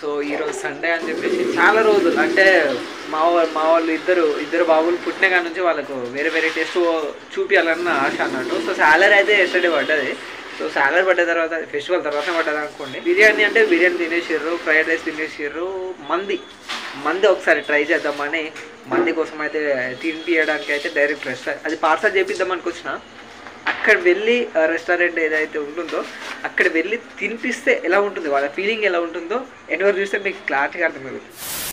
So ఈరోజు Sunday అని చెప్పేసి చాలా రోజులు అంటే మా వా- మా వాళ్ళు ఇద్దరు ఇద్దరు బాబులు పుట్టిన కాడ నుంచి వాళ్ళకు వేరే వేరే టెస్ట్ చూపించాలన్న ఆశ అన్నట్టు సో శాలరీ అయితే ఎస్టర్డే పడ్డది సో శాలరీ పడ్డ తర్వాత ఫెస్టివల్ తర్వాత పడ్డది అనుకోండి బిర్యానీ అంటే బిర్యానీ తినేసిర్రు ఫ్రైడ్ రైస్ తినేసిర్రు మంది మంది ఒకసారి ట్రై చేద్దామని మంది కోసం అయితే తినిపించడానికి అయితే డైరెక్ట్ రెస్టారెంట్ అది పార్సల్ చేపిద్దాం అనుకొచ్చిన అక్కడ వెళ్ళి రెస్టారెంట్ ఏదైతే ఉంటుందో అక్కడ వెళ్ళి తినిపిస్తే ఎలా ఉంటుంది వాళ్ళ ఫీలింగ్ ఎలా ఉంటుందో ఎన్వర్ చూస్తే మీకు క్లారిటీగా అర్థమవుతుంది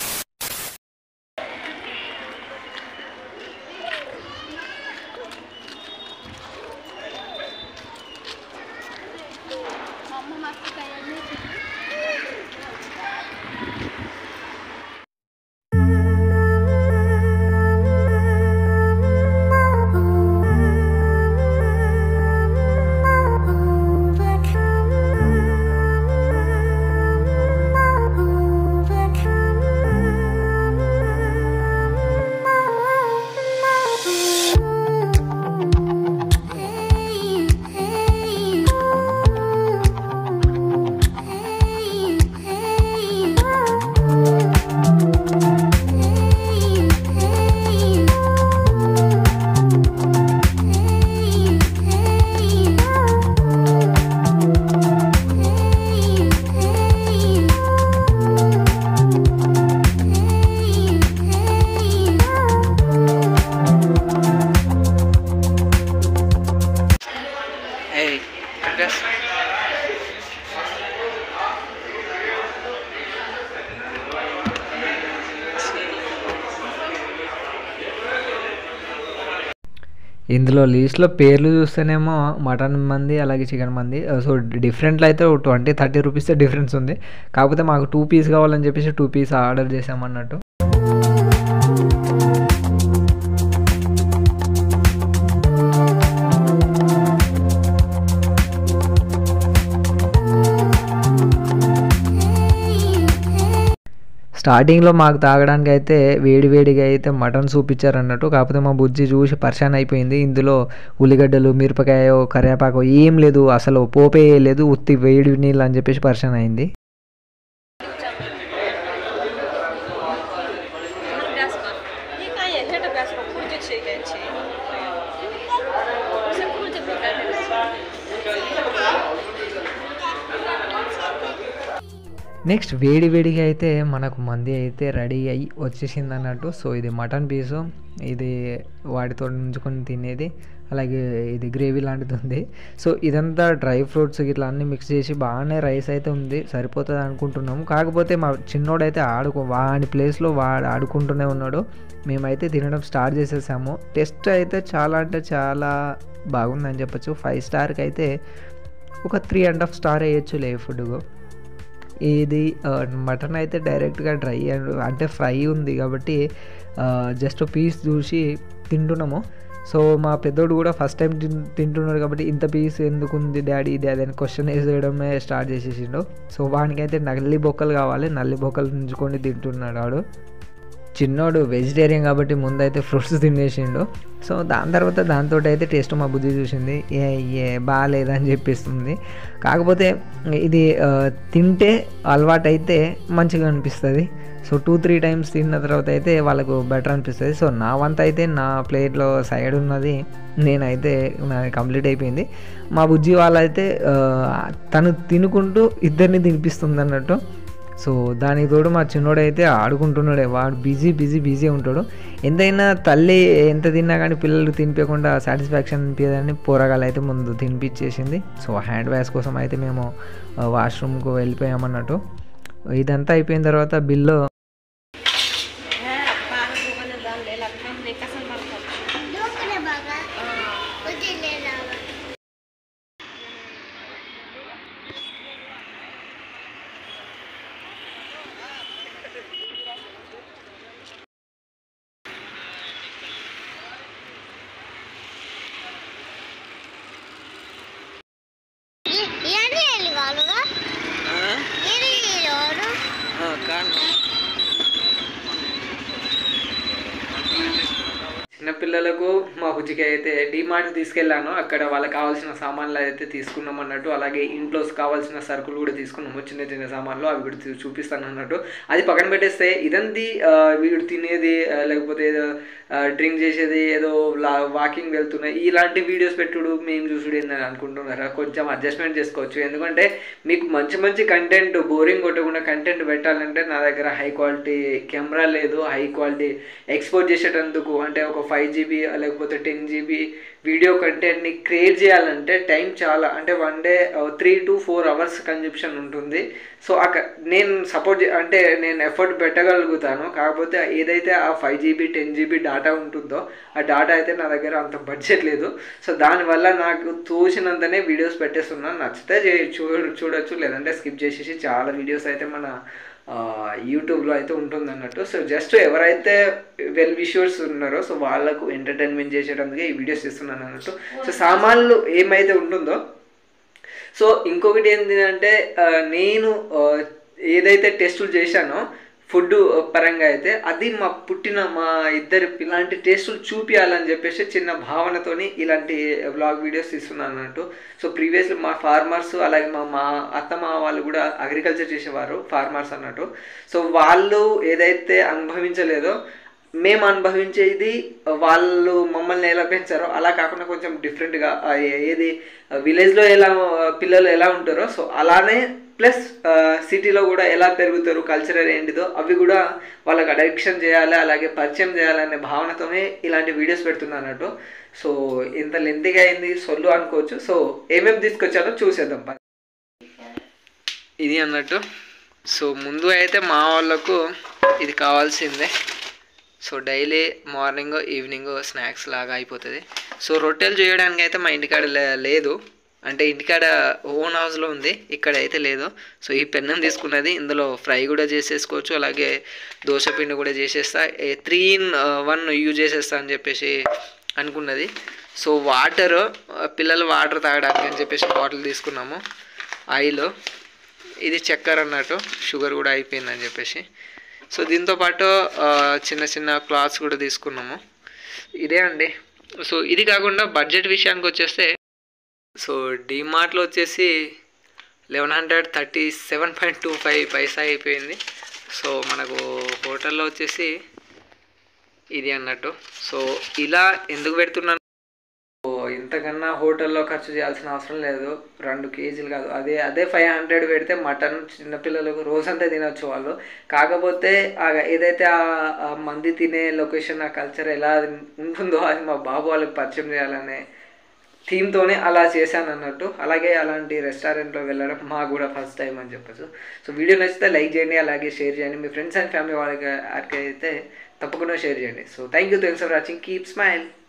Hey, yes. ఇందులో లీస్ట్లో పేర్లు చూస్తేనేమో మటన్ మంది అలాగే చికెన్ మంది సో డిఫరెంట్లో అయితే ట్వంటీ థర్టీ రూపీస్ డిఫరెన్స్ ఉంది కాకపోతే మాకు టూ పీస్ కావాలని చెప్పేసి టూ పీస్ ఆర్డర్ చేసామన్నట్టు స్టార్టింగ్లో మాకు తాగడానికి అయితే వేడి వేడిగా అయితే మటన్ సూప్ ఇచ్చారన్నట్టు కాకపోతే మా బుజ్జి చూసి పరిశాన్ అయిపోయింది ఇందులో ఉల్లిగడ్డలు మిరపకాయ కరివేపాకు ఏం లేదు అసలు పోపే లేదు ఉత్తి వేడి నీళ్ళు అని చెప్పేసి పరిశాన్ అయింది gaz पर हे काय आहे हे गॅस पर खुर्ची घ्यायची खुर्ची నెక్స్ట్ వేడి వేడిగా అయితే మనకు మంది అయితే రెడీ అయ్యి వచ్చేసింది అన్నట్టు సో ఇది మటన్ పీసు ఇది వాటితో నుంచుకొని తినేది అలాగే ఇది గ్రేవీ లాంటిది ఉంది సో ఇదంతా డ్రై ఫ్రూట్స్ ఇట్లా అన్నీ మిక్స్ చేసి బాగానే రైస్ అయితే ఉంది సరిపోతుంది అనుకుంటున్నాము కాకపోతే మా చిన్నోడైతే ఆడుకో వాడి ప్లేస్లో వాడు ఆడుకుంటూనే ఉన్నాడు మేమైతే తినడం స్టార్ట్ చేసేసాము టెస్ట్ అయితే చాలా అంటే చాలా బాగుందని చెప్పొచ్చు ఫైవ్ స్టార్కి అయితే ఒక త్రీ అండ్ హాఫ్ స్టార్ వేయచ్చు ఏ ఫుడ్కు ఇది మటన్ అయితే డైరెక్ట్గా డ్రై అండ్ అంటే ఫ్రై ఉంది కాబట్టి జస్ట్ పీస్ చూసి తింటున్నాము సో మా పెద్దోడు కూడా ఫస్ట్ టైం తిన్ తింటున్నాడు కాబట్టి ఇంత పీస్ ఎందుకు ఉంది డాడీ ఇది అదని క్వశ్చన్ వేసేయడమే స్టార్ట్ చేసేసిండు సో వానికైతే నల్లి బొక్కలు కావాలి నల్లి బొక్కలు నుంచుకొని తింటున్నాడు వాడు చిన్నోడు వెజిటేరియన్ కాబట్టి ముందైతే ఫ్రూట్స్ తినేసిండు సో దాని తర్వాత దాంతో అయితే టేస్ట్ మా బుద్ధి చూసింది ఏ ఏ బాగాలేదని చెప్పిస్తుంది కాకపోతే ఇది ఆ, తింటే అలవాటు అయితే మంచిగా అనిపిస్తుంది సో టూ త్రీ టైమ్స్ తిన్న తర్వాత అయితే వాళ్ళకు బెటర్ అనిపిస్తుంది సో నా వంత అయితే నా ప్లేట్లో సైడ్ ఉన్నది నేనైతే నాది కంప్లీట్ అయిపోయింది మా బుజ్జి వాళ్ళైతే ఆ, తను తినుకుంటూ ఇద్దరిని తినిపిస్తుంది అన్నట్టు సో దానికి తోడు మా చిన్నోడైతే ఆడుకుంటున్నాడే వాడు బిజీ బిజీ బిజీ ఉంటాడు ఎంతైనా తల్లి ఎంత తిన్నా కానీ పిల్లలు తినిపించకుండా సాటిస్ఫాక్షన్ అనిపించదని పోరగాలు అయితే ముందు తినిపించేసింది సో హ్యాండ్ వాష్ కోసం అయితే మేము వాష్రూమ్కు వెళ్ళిపోయామన్నట్టు ఇదంతా అయిపోయిన తర్వాత బిల్లు पान वगैरे झाले लागतं नाही कसं म्हणतात डोकं बघा उजळलेला आवाज. ఇ- ఇవన్నీ వెళ్ళి వాళ్ళుగా ఇది వీళ్ళు కాను చిన్నపిల్లలకు మా బుజ్జికి అయితే డిమార్ట్ తీసుకెళ్ళాను అక్కడ వాళ్ళకి కావాల్సిన సామాన్లు అయితే తీసుకున్నాం అన్నట్టు అలాగే ఇంట్లో కావాల్సిన సరుకులు కూడా తీసుకున్నాము చిన్న చిన్న సామాన్లు అవి కూడా చూ- చూపిస్తాను అన్నట్టు అది పక్కన పెట్టేస్తే ఇదంతి ఆ, వీడు తినేది ఆ, లేకపోతే ఏదో డ్రింక్ చేసేది ఏదో వాకింగ్ వెళ్తున్నాయి ఇలాంటి వీడియోస్ పెట్టుడు మేము చూసుడు ఏందని అనుకుంటున్నారా కొంచెం అడ్జస్ట్మెంట్ చేసుకోవచ్చు ఎందుకంటే మీకు మంచి మంచి కంటెంట్ బోరింగ్ కొట్టకుండా కంటెంట్ పెట్టాలంటే నా దగ్గర హై క్వాలిటీ కెమెరా లేదు హై క్వాలిటీ ఎక్స్పోర్ట్ చేసేటందుకు అంటే ఒక ఫైవ్ జీబీ లేకపోతే టెన్ జీబీ వీడియో కంటెంట్ని క్రియేట్ చేయాలంటే టైం చాలా అంటే one day three to four hours consumption ఉంటుంది సో అక్కడ నేను సపోర్ట్ అంటే నేను ఎఫర్ట్ పెట్టగలుగుతాను కాకపోతే ఏదైతే ఆ five GB ten GB data ఉంటుందో ఆ డాటా అయితే నా దగ్గర అంత బడ్జెట్ లేదు సో దానివల్ల నాకు తోచినంతనే వీడియోస్ పెట్టేస్తున్నాను నచ్చితే చే చూ చూడొచ్చు లేదంటే స్కిప్ చేసేసి చాలా వీడియోస్ అయితే మన ఆ, యూట్యూబ్లో అయితే ఉంటుంది అన్నట్టు సో జస్ట్ ఎవరైతే వెల్ విష్యూర్స్ ఉన్నారో సో వాళ్ళకు ఎంటర్టైన్మెంట్ చేసేటందుకే ఈ వీడియోస్ ఇస్తున్నాను అన్నట్టు సో సామాన్లు ఏమైతే ఉంటుందో సో ఇంకొకటి ఏంటి అంటే ఆ, నేను ఆ, ఏదైతే టెస్టులు చేశానో ఫుడ్ పరంగా అయితే అది మా పుట్టిన మా ఇద్దరు ఇలాంటి టేస్టులు చూపించాలని చెప్పేసి చిన్న భావనతోని ఇలాంటి వ్లాగ్ వీడియోస్ తీస్తున్నాను అన్నట్టు సో ప్రీవియస్లీ మా ఫార్మర్స్ అలాగే మా మా అత్తమ్మ వాళ్ళు కూడా అగ్రికల్చర్ చేసేవారు ఫార్మర్స్ అన్నట్టు సో వాళ్ళు ఏదైతే అనుభవించలేదో మేము అనుభవించేది వాళ్ళు మమ్మల్ని ఎలా పెంచారో అలా కాకుండా కొంచెం డిఫరెంట్గా ఆ ఏ- ఏది విలేజ్లో ఎలా పిల్లలు ఎలా ఉంటారో సో అలానే ప్లస్ సిటీలో కూడా ఎలా పెరుగుతారు కల్చరల్ ఏంటిదో అవి కూడా వాళ్ళకి అడక్షన్ చేయాలి అలాగే పరిచయం చేయాలనే భావనతోనే ఇలాంటి వీడియోస్ పెడుతున్నాను అన్నట్టు సో ఇంత లెంతీగా అయింది సొల్లు అనుకోవచ్చు సో ఏమేమి తీసుకొచ్చానో చూసేద్దాం పద. ఇది అన్నట్టు సో ముందు అయితే మా వాళ్ళకు ఇది కావాల్సిందే so daily morning evening snacks లాగా అయిపోతుంది సో రొట్టెలు చేయడానికి అయితే మా ఇంటికాడ లే- లేదు అంటే ఇంటికాడ ఓన్ హౌస్లో ఉంది ఇక్కడ అయితే లేదు సో ఈ పెన్నం తీసుకున్నది ఇందులో ఫ్రై కూడా చేసేసుకోవచ్చు అలాగే దోశ పిండి కూడా చేసేస్తా త్రీ ఇన్ వన్ యూజ్ చేసేస్తా అని చెప్పేసి అనుకున్నది సో వాటర్ పిల్లలు వాటర్ తాగడానికి అని చెప్పేసి బాటిల్ తీసుకున్నాము ఆయిల్ ఇది చక్కెర అన్నట్టు షుగర్ కూడా అయిపోయిందని చెప్పేసి సో దీంతో పాటు ఆ, చిన్న చిన్న క్లాత్స్ కూడా తీసుకున్నాము ఇదే అండి సో ఇది కాకుండా బడ్జెట్ విషయానికి వచ్చేస్తే సో డిమార్ట్లో వచ్చేసి eleven hundred thirty seven point two five పైసా అయిపోయింది సో మనకు హోటల్లో వచ్చేసి ఇది అన్నట్టు సో ఇలా ఎందుకు పెడుతున్నాను ఓ, ఇంతకన్నా హోటల్లో ఖర్చు చేయాల్సిన అవసరం లేదు రెండు కేజీలు కాదు అదే అదే ఫైవ్ హండ్రెడ్ పెడితే మటన్ చిన్నపిల్లలకు రోజంతా తినొచ్చు వాళ్ళు కాకపోతే ఆ ఏదైతే ఆ- ఆ మంది తినే లొకేషన్ ఆ కల్చర్ ఎలా ఉంటుందో అది మా బాబు వాళ్ళకి పరిచయం చేయాలనే థీమ్తోనే అలా చేశాను అన్నట్టు అలాగే అలాంటి రెస్టారెంట్లో వెళ్ళడం మాకు కూడా ఫస్ట్ టైం అని చెప్పచ్చు సో వీడియో నచ్చితే లైక్ చేయండి అలాగే షేర్ చేయండి మీ ఫ్రెండ్స్ అండ్ ఫ్యామిలీ వాళ్ళకి అయితే తప్పకుండా షేర్ చేయండి so thank you thanks for watching keep smile